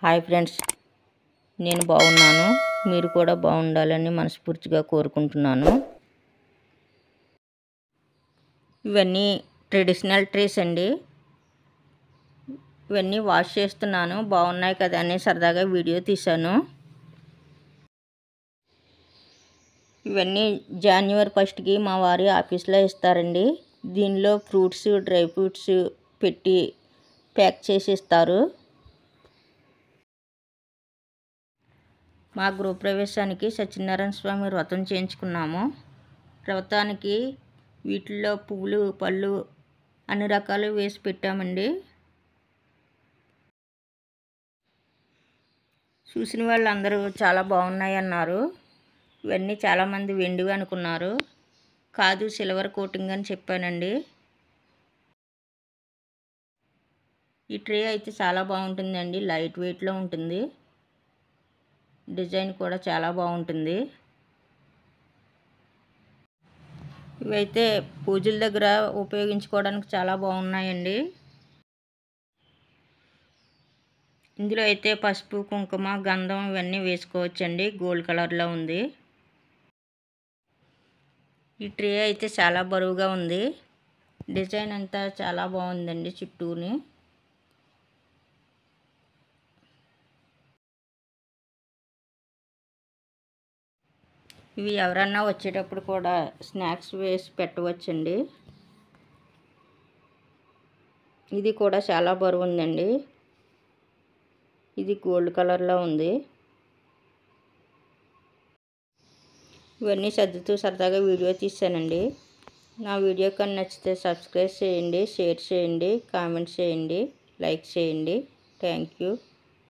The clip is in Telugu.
హాయ్ ఫ్రెండ్స్ నేను బాగున్నాను మీరు కూడా బాగుండాలని మనస్ఫూర్తిగా కోరుకుంటున్నాను ఇవన్నీ ట్రెడిషనల్ ట్రీస్ అండి ఇవన్నీ వాష్ చేస్తున్నాను బాగున్నాయి కదా అని సరదాగా వీడియో తీశాను ఇవన్నీ జాన్యువరి ఫస్ట్కి మా వారి ఆఫీస్లో ఇస్తారండి దీనిలో ఫ్రూట్స్ డ్రై ఫ్రూట్స్ పెట్టి ప్యాక్ చేసి ఇస్తారు మా గృహప్రవేశానికి సత్యనారాయణ స్వామి వ్రతం చేయించుకున్నాము వ్రతానికి వీటిల్లో పువ్వులు పళ్ళు అన్ని రకాలు వేసి పెట్టామండి చూసిన వాళ్ళందరూ చాలా బాగున్నాయి అన్నారు ఇవన్నీ చాలామంది వెండివి అనుకున్నారు కాదు సిల్వర్ కోటింగ్ అని చెప్పానండి ఈ ట్రే అయితే చాలా బాగుంటుందండి లైట్ వెయిట్లో ఉంటుంది డిజైన్ కూడా చాలా బాగుంటుంది ఇవైతే పూజల దగ్గర ఉపయోగించుకోవడానికి చాలా బాగున్నాయండి ఇందులో అయితే పసుపు కుంకుమ గంధం ఇవన్నీ వేసుకోవచ్చండి గోల్డ్ కలర్లో ఉంది ఈ ట్రే అయితే చాలా బరువుగా ఉంది డిజైన్ అంతా చాలా బాగుందండి చుట్టూని ఇవి ఎవరన్నా వచ్చేటప్పుడు కూడా స్నాక్స్ వేసి పెట్టవచ్చండి ఇది కూడా చాలా బరువు ఉందండి ఇది గోల్డ్ కలర్లో ఉంది ఇవన్నీ సర్దుతూ సరదాగా వీడియో తీసానండి నా వీడియో కానీ నచ్చితే సబ్స్క్రైబ్ చేయండి షేర్ చేయండి కామెంట్ చేయండి లైక్ చేయండి థ్యాంక్ యూ